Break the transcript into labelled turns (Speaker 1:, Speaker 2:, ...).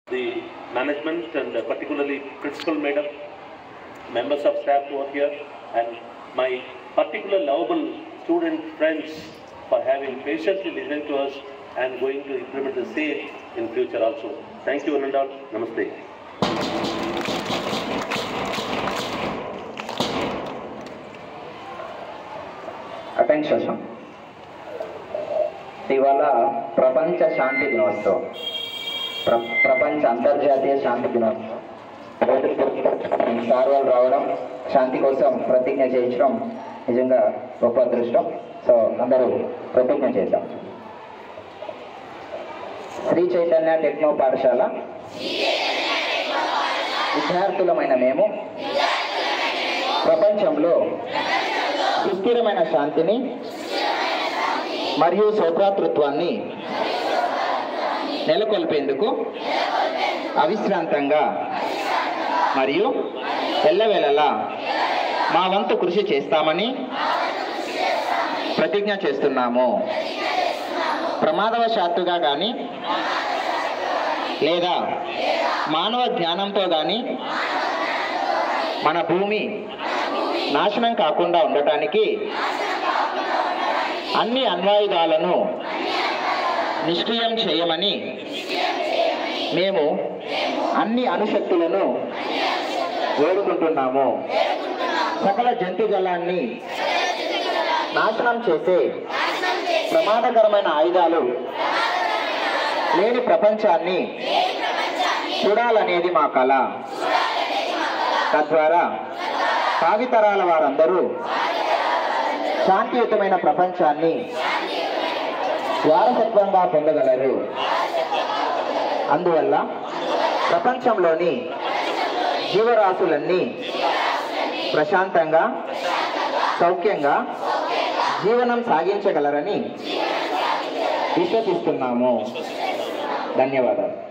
Speaker 1: the management and uh, particularly principal madam, members of staff who are here, and my particular lovable student friends for having patiently listened to us and going to implement the same in future also. Thank you, Anandal. Namaste.
Speaker 2: Attention ఇవాళ ప్రపంచ శాంతి దినోత్సవం ప్ర ప్రపంచ అంతర్జాతీయ శాంతి దినోత్సవం ఈ sir వాళ్ళు రావడం శాంతి కోసం ప్రతిజ్ఞ చేయించడం నిజంగా గొప్ప అదృష్టం సో అందరూ ప్రతిజ్ఞ చేద్దాం శ్రీ చైతన్య టెక్నో పాఠశాల విద్యార్థులమైన మేము ప్రపంచంలో సుస్థిరమైన శాంతిని మరియు సౌభ్రాతృత్వాన్ని నెలకొల్పేందుకు అవిశ్రాంతంగా మరియు ఎల్లవేళలా మా వంతు కృషి చేస్తామని ప్రతిజ్ఞ చేస్తున్నాము ప్రమాదవశాత్తుగా కానీ లేదా మానవ జ్ఞానంతో కానీ మన భూమి నాశనం కాకుండా ఉండటానికి అన్ని అణ్వాయుధాలను నిష్క్రియం చేయమని మేము అన్ని అణుశక్తులను వేడుకుంటున్నాము సకల జంతుజలాన్ని నాశనం చేసే ప్రమాదకరమైన ఆయుధాలు లేని ప్రపంచాన్ని చూడాలనేది మా కళ తద్వారా భావితరాల వారందరూ శాంతియుతమైన ప్రపంచాన్ని వారసత్వంగా పొందగలరు అందువల్ల ప్రపంచంలోని జీవరాశులన్నీ ప్రశాంతంగా సౌఖ్యంగా జీవనం సాగించగలరని విశ్వసిస్తున్నాము ధన్యవాదాలు